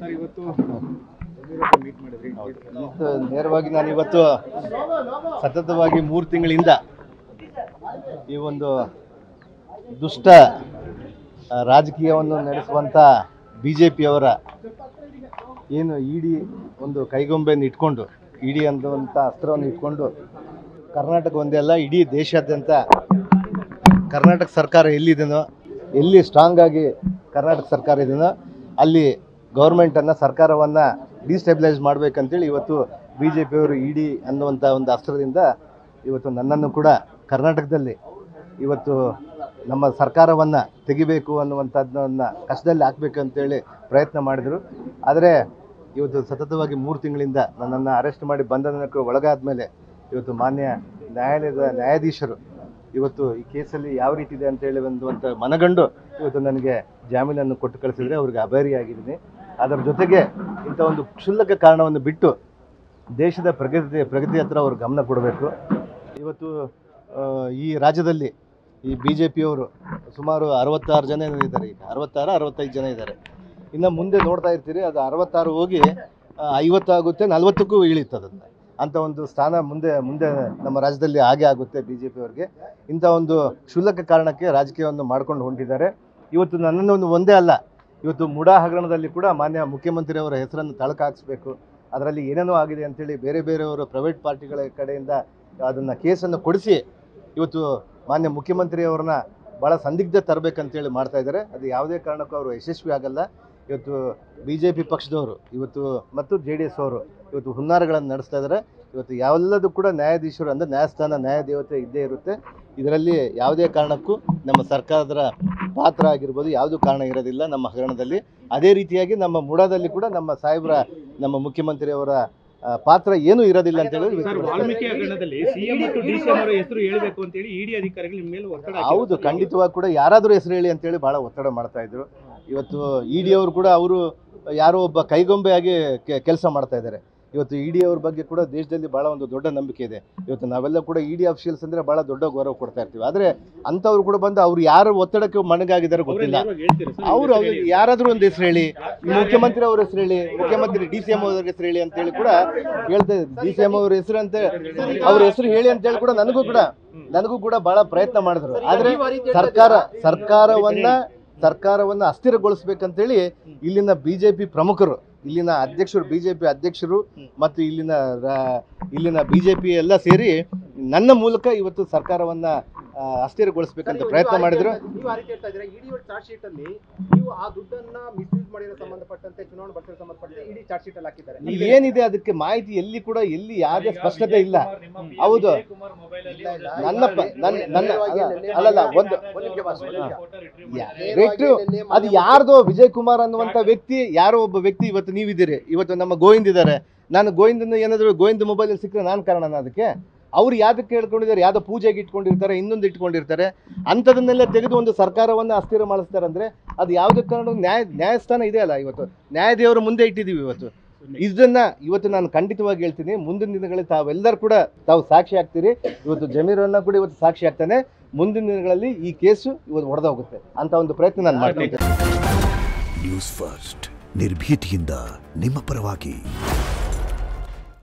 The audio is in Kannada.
ಸರ್ ಇವತ್ತು ಮೀಟ್ ಮಾಡಿದ್ರಿ ಇವತ್ತು ನೇರವಾಗಿ ನಾನು ಇವತ್ತು ಸತತವಾಗಿ ಮೂರು ತಿಂಗಳಿಂದ ಈ ಒಂದು ದುಷ್ಟ ಆ, ರಾಜಕೀಯವನ್ನು ನಡೆಸುವಂಥ ಬಿ ಜೆ ಪಿಯವರ ಏನು ಇಡಿ ಒಂದು ಕೈಗೊಂಬೆಯನ್ನು ಇಟ್ಕೊಂಡು ಇಡಿ ಅನ್ನುವಂಥ ಅಸ್ತ್ರವನ್ನು ಇಟ್ಕೊಂಡು ಕರ್ನಾಟಕ ಒಂದೇ ಅಲ್ಲ ಇಡೀ ದೇಶಾದ್ಯಂತ ಕರ್ನಾಟಕ ಸರ್ಕಾರ ಎಲ್ಲಿದೆನೋ ಎಲ್ಲಿ ಸ್ಟ್ರಾಂಗ್ ಆಗಿ ಕರ್ನಾಟಕ ಸರ್ಕಾರ ಇದೆನೋ ಅಲ್ಲಿ ಗೌರ್ಮೆಂಟನ್ನು ಸರ್ಕಾರವನ್ನು ಡಿಸ್ಟೆಬಿಲೈಸ್ ಮಾಡಬೇಕಂತೇಳಿ ಇವತ್ತು ಬಿ ಜೆ ಪಿಯವರು ಇಡಿ ಅನ್ನುವಂಥ ಒಂದು ಅಸ್ತ್ರದಿಂದ ಇವತ್ತು ನನ್ನನ್ನು ಕೂಡ ಕರ್ನಾಟಕದಲ್ಲಿ ಇವತ್ತು ನಮ್ಮ ಸರ್ಕಾರವನ್ನು ತೆಗಿಬೇಕು ಅನ್ನುವಂಥದ್ದನ್ನ ಕಷ್ಟದಲ್ಲಿ ಹಾಕಬೇಕು ಅಂತೇಳಿ ಪ್ರಯತ್ನ ಮಾಡಿದರು ಆದರೆ ಇವತ್ತು ಸತತವಾಗಿ ಮೂರು ತಿಂಗಳಿಂದ ನನ್ನನ್ನು ಅರೆಸ್ಟ್ ಮಾಡಿ ಬಂಧನಕ್ಕೆ ಒಳಗಾದ ಮೇಲೆ ಇವತ್ತು ಮಾನ್ಯ ನ್ಯಾಯಾಲಯದ ನ್ಯಾಯಾಧೀಶರು ಇವತ್ತು ಈ ಕೇಸಲ್ಲಿ ಯಾವ ರೀತಿ ಇದೆ ಅಂತೇಳಿ ಒಂದು ಅಂತ ಮನಗಂಡು ಇವತ್ತು ನನಗೆ ಜಾಮೀನನ್ನು ಕೊಟ್ಟು ಕಳಿಸಿದ್ರೆ ಅವ್ರಿಗೆ ಅಭಾರಿಯಾಗಿದ್ದೀನಿ ಅದರ ಜೊತೆಗೆ ಇಂಥ ಒಂದು ಕ್ಷುಲ್ಲಕ ಕಾರಣವನ್ನು ಬಿಟ್ಟು ದೇಶದ ಪ್ರಗತಿ ಪ್ರಗತಿ ಹತ್ರ ಅವರು ಗಮನ ಕೊಡಬೇಕು ಇವತ್ತು ಆ, ಈ ರಾಜ್ಯದಲ್ಲಿ ಈ ಬಿ ಜೆ ಪಿಯವರು ಸುಮಾರು ಅರವತ್ತಾರು ಜನ ಏನೋ ಇದ್ದಾರೆ ಈಗ ಅರವತ್ತಾರು ಅರವತ್ತೈದು ಜನ ಇದ್ದಾರೆ ಇನ್ನು ಮುಂದೆ ನೋಡ್ತಾ ಇರ್ತೀರಿ ಅದು ಅರವತ್ತಾರು ಹೋಗಿ ಆ, ಐವತ್ತಾಗುತ್ತೆ ನಲ್ವತ್ತಕ್ಕೂ ಇಳೀತದಂತ ಅಂಥ ಒಂದು ಸ್ಥಾನ ಮುಂದೆ ಮುಂದೆ ನಮ್ಮ ರಾಜ್ಯದಲ್ಲಿ ಹಾಗೆ ಆಗುತ್ತೆ ಬಿ ಜೆ ಪಿಯವ್ರಿಗೆ ಇಂಥ ಒಂದು ಕ್ಷುಲ್ಲಕ ಕಾರಣಕ್ಕೆ ರಾಜಕೀಯವನ್ನು ಮಾಡ್ಕೊಂಡು ಹೊಂಟಿದ್ದಾರೆ ಇವತ್ತು ನನ್ನನ್ನು ಒಂದು ಒಂದೇ ಅಲ್ಲ ಇವತ್ತು ಮುಡಾ ಹಗರಣದಲ್ಲಿ ಕೂಡ ಮಾನ್ಯ ಮುಖ್ಯಮಂತ್ರಿಯವರ ಹೆಸರನ್ನು ತಳಕ ಹಾಕಿಸ್ಬೇಕು ಅದರಲ್ಲಿ ಏನೇನೋ ಆಗಿದೆ ಅಂತೇಳಿ ಬೇರೆ ಬೇರೆಯವರು ಪ್ರೈವೇಟ್ ಪಾರ್ಟಿಗಳ ಕಡೆಯಿಂದ ಅದನ್ನು ಕೇಸನ್ನು ಕೊಡಿಸಿ ಇವತ್ತು ಮಾನ್ಯ ಮುಖ್ಯಮಂತ್ರಿಯವರನ್ನ ಭಾಳ ಸಂದಿಗ್ಧ ತರಬೇಕಂತೇಳಿ ಮಾಡ್ತಾ ಇದ್ದಾರೆ ಅದು ಯಾವುದೇ ಕಾರಣಕ್ಕೂ ಅವರು ಯಶಸ್ವಿ ಆಗಲ್ಲ ಇವತ್ತು ಬಿ ಜೆ ಪಿ ಪಕ್ಷದವರು ಇವತ್ತು ಮತ್ತು ಜೆ ಡಿ ಎಸ್ ಅವರು ಇವತ್ತು ಹುನ್ನಾರಗಳನ್ನು ನಡೆಸ್ತಾ ಇದ್ದಾರೆ ಇವತ್ತು ಯಾವೆಲ್ಲದೂ ಕೂಡ ನ್ಯಾಯಾಧೀಶರು ಅಂದರೆ ನ್ಯಾಯಸ್ಥಾನ ನ್ಯಾಯದೇವತೆ ಇದ್ದೇ ಇರುತ್ತೆ ಇದರಲ್ಲಿ ಯಾವುದೇ ಕಾರಣಕ್ಕೂ ನಮ್ಮ ಸರ್ಕಾರದ ಪಾತ್ರ ಆಗಿರ್ಬೋದು ಯಾವುದೂ ಕಾರಣ ಇರೋದಿಲ್ಲ ನಮ್ಮ ಹಗರಣದಲ್ಲಿ ಅದೇ ರೀತಿಯಾಗಿ ನಮ್ಮ ಮುಡಾದಲ್ಲಿ ಕೂಡ ನಮ್ಮ ಸಾಹೇಬರ ನಮ್ಮ ಮುಖ್ಯಮಂತ್ರಿಯವರ ಆ, ಪಾತ್ರ ಏನೂ ಇರೋದಿಲ್ಲ ಅಂತ ಹೇಳಿ ಸರ್ ವಾಲ್ಮೀಕಿ ಹಗರಣದಲ್ಲಿ ಸಿಎಂ ಮತ್ತು ಡಿಸಿಎಂ ಅವರ ಹೆಸರು ಹೇಳಬೇಕು ಅಂತ ಹೇಳಿ ಇಡಿ ಅಧಿಕಾರಿಗಳು ನಿಮ್ಮ ಮೇಲೆ ಒತ್ತಡ ಹಾಕಿದ್ದಾರೆ. ಹೌದು ಖಂಡಿತವಾಗಿ ಕೂಡ ಯಾರಾದರೂ ಹೆಸರು ಹೇಳಿ ಅಂತೇಳಿ ಭಾಳ ಒತ್ತಡ ಮಾಡ್ತಾ ಇದ್ರು ಇವತ್ತು ಇ ಡಿ ಅವರು ಕೂಡ ಅವರು ಯಾರೋ ಒಬ್ಬ ಕೈಗೊಂಬೆಯಾಗಿ ಕೆಲಸ ಮಾಡ್ತಾ ಇದ್ದಾರೆ ಇವತ್ತು ಇ ಡಿ ಅವ್ರ ಬಗ್ಗೆ ಕೂಡ ದೇಶದಲ್ಲಿ ಭಾಳ ಒಂದು ದೊಡ್ಡ ನಂಬಿಕೆ ಇದೆ ಇವತ್ತು ನಾವೆಲ್ಲ ಕೂಡ ಇ ಡಿ ಅಫಿಷಿಯಲ್ಸ್ ಅಂದರೆ ಭಾಳ ದೊಡ್ಡ ಗೌರವ ಕೊಡ್ತಾ ಇರ್ತೀವಿ ಆದರೆ ಅಂಥವ್ರು ಕೂಡ ಬಂದು ಅವ್ರು ಯಾರು ಒತ್ತಡಕ್ಕೆ ಮಣಗಾಗಿದ್ದಾರೆ ಅವ್ರೇ ಗೊತ್ತಿಲ್ಲ ನೇರವಾಗಿ ಹೇಳ್ತೀರಾ ಸರ್? ಅವರು ಯಾರಾದರೂ ಒಂದು ಹೆಸರು ಹೇಳಿ ಈ ಮುಖ್ಯಮಂತ್ರಿ ಅವ್ರ ಹೆಸರು ಹೇಳಿ ಮುಖ್ಯಮಂತ್ರಿ ಡಿ ಸಿ ಎಂ ಅವ್ರ ಹೆಸರು ಹೇಳಿ ಅಂತೇಳಿ ಕೂಡ ಹೇಳ್ತಾ ಡಿ ಸಿ ಎಂ ಅವ್ರ ಹೆಸರು ಅಂತ ಅವ್ರ ಹೆಸರು ಹೇಳಿ ಅಂತೇಳಿ ಕೂಡ ನನಗೂ ಕೂಡ ನನಗೂ ಕೂಡ ಬಹಳ ಪ್ರಯತ್ನ ಮಾಡಿದ್ರು ಆದ್ರೆ ಸರ್ಕಾರ ಸರ್ಕಾರವನ್ನ ಸರ್ಕಾರವನ್ನ ಅಸ್ಥಿರಗೊಳಿಸ್ಬೇಕಂತೇಳಿ ಇಲ್ಲಿನ ಬಿಜೆಪಿ ಪ್ರಮುಖರು ಇಲ್ಲಿನ ಅಧ್ಯಕ್ಷರು ಬಿಜೆಪಿ ಅಧ್ಯಕ್ಷರು ಮತ್ತು ಇಲ್ಲಿನ ರಾ- ಇಲ್ಲಿನ ಬಿಜೆಪಿ ಎಲ್ಲ ಸೇರಿ ನನ್ನ ಮೂಲಕ ಇವತ್ತು ಸರ್ಕಾರವನ್ನ ಆ, ಅಸ್ಥಿರಗೊಳಿಸ್ಬೇಕಂತ ಪ್ರಯತ್ನ ಮಾಡಿದ್ರು ನೀವು ಆ ರೀತಿ ಹೇಳ್ತಾ ಇದ್ದೀರಾ ಇಡೀ ಚಾರ್ಜ್ ಶೀಟ್ ಅಲ್ಲಿ ನೀವು ಆ ದುಡ್ಡನ್ನ ಮಿಸ್ಯೂಸ್ ಮಾಡಿರೋ ಸಂಬಂಧಪಟ್ಟಂತೆ ಚುನಾವಣಾ ಬಡ್ತಿರೋ ಸಂಬಂಧಪಟ್ಟಂತೆ ಇಡೀ ಚಾರ್ಜ್ ಶೀಟ್ ಅಲ್ಲಿ ಹಾಕಿದ್ದಾರೆ ಏನಿದೆ ಅದಕ್ಕೆ ಮಾಹಿತಿ ಎಲ್ಲಿ ಕೂಡ ಎಲ್ಲಿ ಯಾವುದೇ ಸ್ಪಷ್ಟತೆ ಇಲ್ಲ ಹೌದು ನನ್ನ ಪ- ನನ್ನ ನನ್ನ ಅಲ್ಲ- ಅಲ್ಲಲ್ಲ ಒಂದು ರೇಟ್ರು ಅದು ಯಾರ್ದೋ ವಿಜಯ್ ಕುಮಾರ್ ಅನ್ನುವಂಥ ವ್ಯಕ್ತಿ ಯಾರೋ ಒಬ್ಬ ವ್ಯಕ್ತಿ ಇವತ್ತು ನೀವಿದ್ದೀರಿ ಇವತ್ತು ನಮ್ಮ ಗೋವಿಂದ್ ಇದ್ದಾರೆ ನಾನು ಗೋವಿಂದನ ಏನಾದರೂ ಗೋವಿಂದ ಮೊಬೈಲ್ ಸಿಕ್ಕರೆ ನಾನು ಕಾರಣನ ಅದಕ್ಕೆ ಅವ್ರು ಯಾವ್ದಕ್ಕೆ ಹೇಳ್ಕೊಂಡಿದ್ದಾರೆ ಯಾವುದೋ ಪೂಜೆಗೆ ಇಟ್ಕೊಂಡಿರ್ತಾರೆ ಇನ್ನೊಂದು ಇಟ್ಕೊಂಡಿರ್ತಾರೆ ಅಂಥದನ್ನೆಲ್ಲ ತೆಗೆದು ಒಂದು ಸರ್ಕಾರವನ್ನು ಅಸ್ಥಿರ ಮಾಡಿಸ್ತಾರೆ ಅಂದರೆ ಅದು ಯಾವುದೇ ಕಾರಣ ನ್ಯಾಯ ನ್ಯಾಯಸ್ಥಾನ ಇದೆ ಅಲ್ಲ ಇವತ್ತು ನ್ಯಾಯದೇವರ ಮುಂದೆ ಇಟ್ಟಿದ್ದೀವಿ ಇವತ್ತು ಇದನ್ನ ಇವತ್ತು ನಾನು ಖಂಡಿತವಾಗಿ ಹೇಳ್ತೀನಿ ಮುಂದಿನ ದಿನಗಳಲ್ಲಿ ತಾವೆಲ್ಲರೂ ಕೂಡ ತಾವು ಸಾಕ್ಷಿ ಆಗ್ತೀರಿ ಇವತ್ತು ಜಮೀರನ್ನ ಕೂಡ ಇವತ್ತು ಸಾಕ್ಷಿ ಆಗ್ತಾನೆ ಮುಂದಿನ ದಿನಗಳಲ್ಲಿ ಈ ಕೇಸು ಇವತ್ತು ಹೊಡೆದೋಗುತ್ತೆ ಅಂತ ಒಂದು ಪ್ರಯತ್ನ ನಾನು ಮಾಡ್ತೀನಿ ನ್ಯೂಸ್ ಫಸ್ಟ್ ನಿರ್ಭೀತಿಯಿಂದ ನಿಮ್ಮ ಪರವಾಗಿ